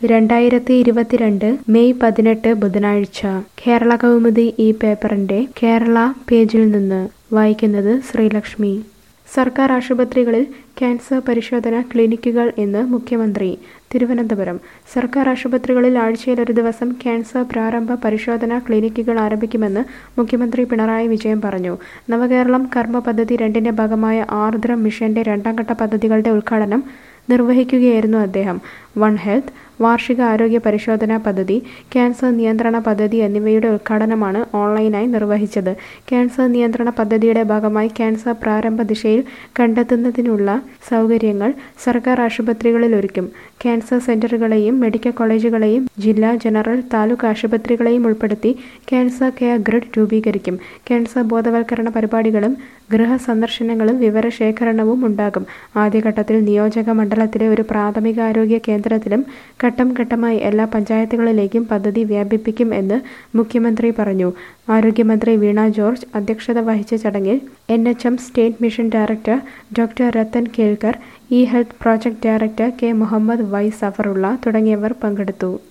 രണ്ടായിരത്തി ഇരുപത്തിരണ്ട് മെയ് പതിനെട്ട് ബുധനാഴ്ച കേരള കൗമുദി ഈ പേപ്പറിന്റെ കേരള പേജിൽ നിന്ന് വായിക്കുന്നത് ശ്രീലക്ഷ്മി സർക്കാർ ആശുപത്രികളിൽ ക്യാൻസർ പരിശോധന ക്ലിനിക്കുകൾ എന്ന് മുഖ്യമന്ത്രി തിരുവനന്തപുരം സർക്കാർ ആശുപത്രികളിൽ ആഴ്ചയിൽ ഒരു ദിവസം ക്യാൻസർ പ്രാരംഭ പരിശോധന ക്ലിനിക്കുകൾ ആരംഭിക്കുമെന്ന് മുഖ്യമന്ത്രി പിണറായി വിജയൻ പറഞ്ഞു നവകേരളം കർമ്മ പദ്ധതി രണ്ടിന്റെ ഭാഗമായ ആർദ്രം മിഷന്റെ രണ്ടാം ഘട്ട പദ്ധതികളുടെ ഉദ്ഘാടനം നിർവഹിക്കുകയായിരുന്നു അദ്ദേഹം വൺ ഹെൽത്ത് വാർഷിക ആരോഗ്യ പരിശോധനാ പദ്ധതി ക്യാൻസർ നിയന്ത്രണ പദ്ധതി എന്നിവയുടെ ഉദ്ഘാടനമാണ് ഓൺലൈനായി നിർവഹിച്ചത് ക്യാൻസർ നിയന്ത്രണ പദ്ധതിയുടെ ഭാഗമായി ക്യാൻസർ പ്രാരംഭ ദിശയിൽ കണ്ടെത്തുന്നതിനുള്ള സൗകര്യങ്ങൾ സർക്കാർ ആശുപത്രികളിൽ ഒരുക്കും ക്യാൻസർ സെന്ററുകളെയും മെഡിക്കൽ കോളേജുകളെയും ജില്ലാ ജനറൽ താലൂക്ക് ആശുപത്രികളെയും ഉൾപ്പെടുത്തി ക്യാൻസർ കെയർ ഗ്രിഡ് രൂപീകരിക്കും ക്യാൻസർ ബോധവൽക്കരണ പരിപാടികളും ഗൃഹ സന്ദർശനങ്ങളും വിവരശേഖരണവും ഉണ്ടാകും ആദ്യഘട്ടത്തിൽ നിയോജക മണ്ഡലത്തിലെ ഒരു പ്രാഥമികാരോഗ്യ കേന്ദ്രത്തിലും ഘട്ടം ഘട്ടമായി എല്ലാ പഞ്ചായത്തുകളിലേക്കും പദ്ധതി വ്യാപിപ്പിക്കും എന്ന് മുഖ്യമന്ത്രി പറഞ്ഞു ആരോഗ്യമന്ത്രി വീണ ജോർജ് അധ്യക്ഷത വഹിച്ച ചടങ്ങിൽ N H M state mission director doctor Rathan Kelkar E health project director K Muhammad Y Safarulla തുടങ്ങിയവർ പങ്കെടുത്തു